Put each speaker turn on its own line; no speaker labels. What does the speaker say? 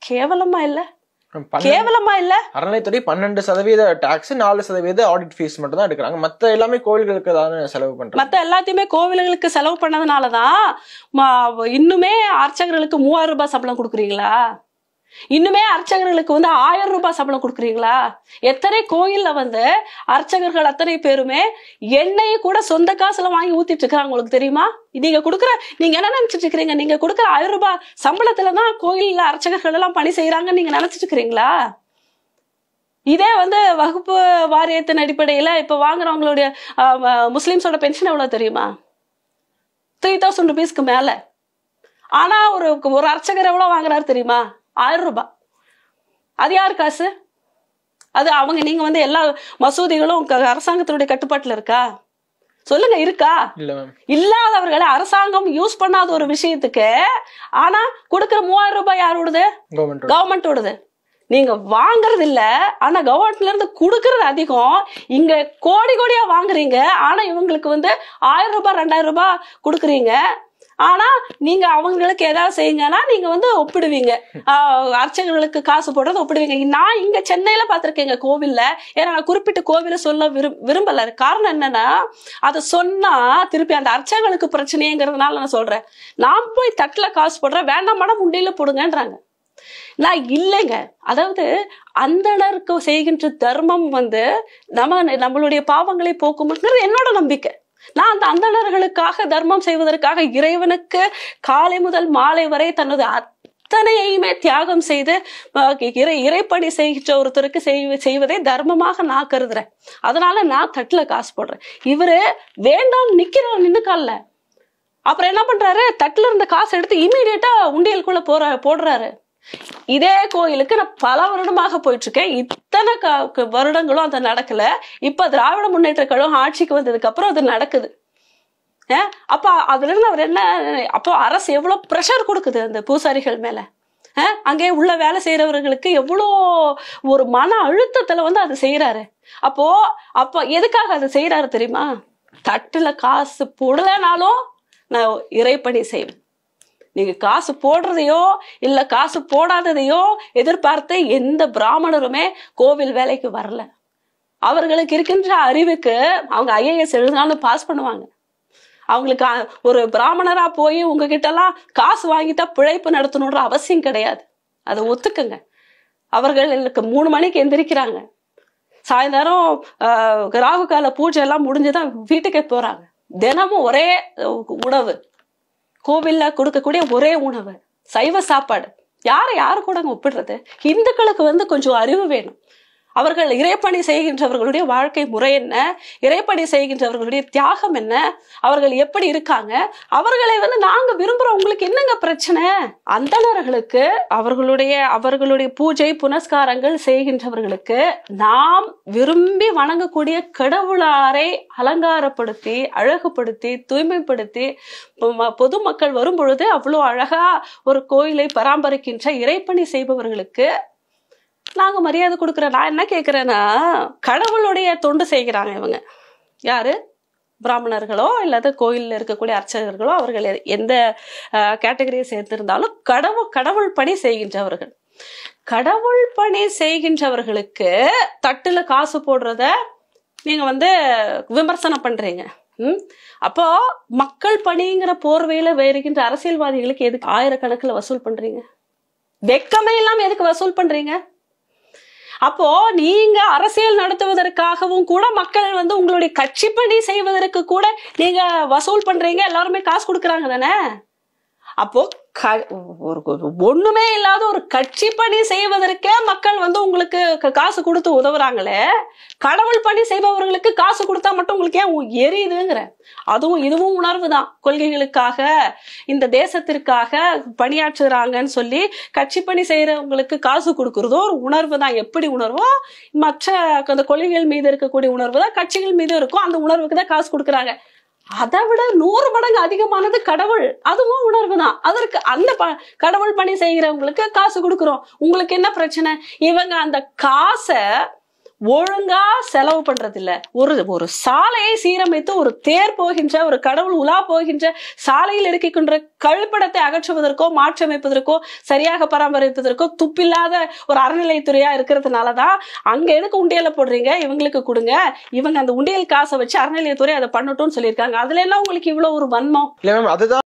கேவலமா இல்ல
பன்னெண்டு-
கேவலமா இல்ல
அறநிலைத்துறை பன்னெண்டு சதவீத டாக்ஸ் நாலு சதவீத ஆடிட் ஃபீஸ் மட்டும் தான் எடுக்கிறாங்க மத்த எல்லாமே கோயில்களுக்கு தானே செலவு பண்றாங்க
மத்த எல்லாத்தையுமே கோவில்களுக்கு செலவு பண்ணதுனாலதான் ம- இன்னுமே அர்ச்சகர்களுக்கு மூவாயிரம் ரூபாய் சம்பளம் கொடுக்குறீங்களா இன்னுமே அர்ச்சகர்களுக்கு வந்து ஆயிரம் ரூபாய் சம்பளம் கொடுக்குறீங்களா எத்தனை கோயில்ல வந்து அர்ச்சகர்கள் அத்தனை பேருமே எண்ணெயை கூட சொந்த காசுல வாங்கி ஊத்திட்டு இருக்காங்க உங்களுக்கு தெரியுமா நீங்க கொடுக்குற நீங்க என்ன நினைச்சிட்டு இருக்கிறீங்க நீங்க கொடுக்குற ஆயிரம் ரூபாய் சம்பளத்துல தான் கோயில்ல அர்ச்சகர்கள் எல்லாம் பணி செய்யறாங்கன்னு நீங்க நினைச்சிட்டு இருக்கிறீங்களா இதே வந்து வகுப்பு வாரியத்தின் அடிப்படையில இப்ப வாங்குறவங்களுடைய ஆஹ், ம- முஸ்லிம்ஸோட பென்ஷன் எவ்வளவு தெரியுமா த்ரீ தௌசண்ட் ருபீஸ்க்கு மேல ஆனா ஒரு ஒரு அர்ச்சகர் எவ்வளவு வாங்குறாரு தெரியுமா ஆயிரம் ரூபாய் அது யார் காசு அது அவங்க நீங்க வந்து எல்லா மசூதிகளும் க- அரசாங்கத்தினுடைய கட்டுப்பாட்டுல இருக்கா சொல்லுங்க இருக்கா
இல்ல மேம்
இல்லாதவர்களை அரசாங்கம் யூஸ் பண்ணாத ஒரு விஷயத்துக்கு ஆனா கொடுக்கிற மூவாயிரம் ரூபாய் யார் விடுது
கவர்மெண்ட்
கவர்மெண்ட் விடுது நீங்க வாங்குறது இல்ல ஆனா கவர்மெண்ட்ல இருந்து குடுக்கறது அதிகம் இங்க கோடி கோடியா வாங்குறீங்க ஆனா இவங்களுக்கு வந்து ஆயிரம் ரூபாய் ரெண்டாயிரம் ரூபாய் கொடுக்குறீங்க ஆனா நீங்க அவங்களுக்கு ஏதாவது செய்யுங்கன்னா நீங்க வந்து ஒப்பிடுவீங்க ஆஹ் அர்ச்சகர்களுக்கு காசு போடுறது ஒப்பிடுவீங்க நான் இங்க சென்னையில பாத்திருக்கேங்க கோவில்ல ஏன்னா நான் குறிப்பிட்ட கோவில சொல்ல விரும் விரும்பல காரணம் என்னன்னா அதை சொன்னா திருப்பி அந்த அர்ச்சகர்களுக்கு பிரச்சனைங்கிறதுனால நான் சொல்றேன் நான் போய் தட்டுல காசு போடுறேன் வேண்டாம் மேடம் உண்டியில போடுங்கன்றாங்க நான் இல்லைங்க அதாவது அந்தணருக்கு செய்கின்ற தர்மம் வந்து நம்ம நம்மளுடைய பாவங்களை போக்கும்ங்கிறது என்னோட நம்பிக்கை நான் அந்த அந்தணர்களுக்காக தர்மம் செய்வதற்காக இறைவனுக்கு காலை முதல் மாலை வரை தனது அத்தனையுமே தியாகம் செய்து அஹ், இறை இறைப்பணி செய்கின்ற ஒருத்தருக்கு செய்- செய்வதை தர்மமாக நான் கருதுறேன் அதனால நான் தட்டுல காசு போடுறேன் இவரு வேண்டாம் நிக்கிறார் நின்னுக்கால அப்புறம் என்ன பண்றாரு தட்டுல இருந்த காசு எடுத்து இமீடியட்டா உண்டியலுக்குள்ள போற போடுறாரு இதே கோயிலுக்கு நான் பல வருடமாக போயிட்டு இருக்கேன் இத்தனை க- க- வருடங்களும் அது நடக்கல இப்ப திராவிட முன்னேற்ற கழகம் ஆட்சிக்கு வந்ததுக்கு அப்புறம் அது நடக்குது ஏன்? அப்ப அதுல இருந்து அவர் என்ன அப்போ அரசு எவ்வளவு ப்ரெஷர் கொடுக்குது அந்த பூசாரிகள் மேல ஏன்? அங்கே உள்ள வேலை செய்யறவர்களுக்கு எவ்வளோ ஒரு மன அழுத்தத்துல வந்து அது செய்யறாரு அப்போ அப்போ எதுக்காக அதை செய்யறாரு தெரியுமா தட்டுல காசு போடலைனாலும் நான் இறைப்பணி செய்வேன் நீங்க காசு போடுறதையோ இல்ல காசு போடாததையோ எதிர்பார்த்து எந்த பிராமணருமே கோவில் வேலைக்கு வரல அவர்களுக்கு இருக்கின்ற அறிவுக்கு அவங்க ஐஏஎஸ் எழுதினாலும் பாஸ் பண்ணுவாங்க அவங்களுக்கு அ- ஒரு பிராமணரா போய் உங்ககிட்ட எல்லாம் காசு வாங்கிட்டா பிழைப்பு நடத்தணுன்ற அவசியம் கிடையாது அதை ஒத்துக்குங்க அவர்களுக்கு மூணு மணிக்கு எந்திரிக்கிறாங்க சாயந்தரம் ஆஹ், ராகு கால பூஜை எல்லாம் முடிஞ்சுதான் வீட்டுக்கே போறாங்க தினமும் ஒரே அஹ், உணவு கோவில்ல கொடுக்கக்கூடிய ஒரே உணவு சைவ சாப்பாடு யாரை யாரு கூட ஒப்பிடுறது இந்துக்களுக்கு வந்து கொஞ்சம் அறிவு வேணும் அவர்கள் இறைப்பணி செய்கின்றவர்களுடைய வாழ்க்கை முறை என்ன இறைப்பணி செய்கின்றவர்களுடைய தியாகம் என்ன அவர்கள் எப்படி இருக்காங்க அவர்களை வந்து நாங்க விரும்புறோம் உங்களுக்கு என்னங்க பிரச்சனை அந்தணர்களுக்கு அவர்களுடைய அவர்களுடைய பூஜை புனஸ்காரங்கள் செய்கின்றவர்களுக்கு நாம் விரும்பி வணங்கக்கூடிய கடவுளாரை அலங்காரப்படுத்தி அழகுபடுத்தி தூய்மைப்படுத்தி பொ- பொதுமக்கள் வரும் பொழுது அவ்வளோ அழகா ஒரு கோயிலை பராமரிக்கின்ற இறைப்பணி செய்பவர்களுக்கு நாங்க மரியாதை கொடுக்குறோம் நான் என்ன கேட்கிறேன்னா கடவுளுடைய தொண்டு செய்கிறாங்க இவங்க யாரு பிராமணர்களோ இல்லாத கோயிலில் இருக்கக்கூடிய அர்ச்சகர்களோ அவர்கள் எ- எந்த கேட்டகரியை சேர்த்திருந்தாலும் கடவுள் கடவுள் பணி செய்கின்றவர்கள் கடவுள் பணி செய்கின்றவர்களுக்கு தட்டுல காசு போடுறத நீங்க வந்து விமர்சனம் பண்றீங்க ம்? அப்போ மக்கள் பணிங்கிற போர்வையில வருகின்ற அரசியல்வாதிகளுக்கு எதுக்கு ஆயிரக்கணக்கில் வசூல் பண்றீங்க வெக்கமே இல்லாம எதுக்கு வசூல் பண்றீங்க அப்போ நீங்க அரசியல் நடத்துவதற்காகவும் கூட மக்கள் வந்து உங்களுடைய கட்சி பணி செய்வதற்கு கூட நீங்க வசூல் பண்றீங்க எல்லாருமே காசு கொடுக்கறாங்க தானே அப்போ க- ஒரு ஒரு ஒண்ணுமே இல்லாத ஒரு கட்சி பணி செய்வதற்கே மக்கள் வந்து உங்களுக்கு க- காசு கொடுத்து உதவுறாங்களே கடவுள் பணி செய்பவர்களுக்கு காசு கொடுத்தா மட்டும் உங்களுக்கு ஏன் உ- எரியுதுங்கிற அதுவும் இதுவும் உணர்வு தான் கொள்கைகளுக்காக இந்த தேசத்திற்காக பணியாற்றுறாங்கன்னு சொல்லி கட்சி பணி செய்யறவங்களுக்கு காசு கொடுக்கறதோ ஒரு உணர்வு தான் எப்படி உணர்வோ மற்ற அந்த கொள்கைகள் மீது இருக்கக்கூடிய உணர்வு தான் கட்சிகள் மீது இருக்கும் அந்த உணர்வுக்கு தான் காசு கொடுக்கறாங்க அதை விட நூறு மடங்கு அதிகமானது கடவுள் அதுவும் உணர்வு தான் அதற்கு அந்த ப- கடவுள் பணி செய்கிறவங்களுக்கு காசு கொடுக்குறோம் உங்களுக்கு என்ன பிரச்சனை இவங்க அந்த காசை ஒழுங்கா செலவு பண்றது இல்ல ஒரு ஒரு சாலையை சீரமைத்து ஒரு தேர் போகின்ற ஒரு கடவுள் உலா போகின்ற சாலையில் இருக்கின்ற கழிப்பிடத்தை அகற்றுவதற்கோ மாற்றமைப்பதற்கோ சரியாக பராமரிப்பதற்கோ துப்பில்லாத ஒரு அறநிலைத்துறையா இருக்கிறதுனாலதான் அங்க எதுக்கு உண்டியல போடுறீங்க இவங்களுக்கு கொடுங்க இவங்க அந்த உண்டியல் காசை வச்சு அறநிலையத்துறை அதை பண்ணட்டும்னு சொல்லியிருக்காங்க அதுல என்ன உங்களுக்கு இவ்வளவு ஒரு வன்மம்
இல்ல மேம் அதுதான்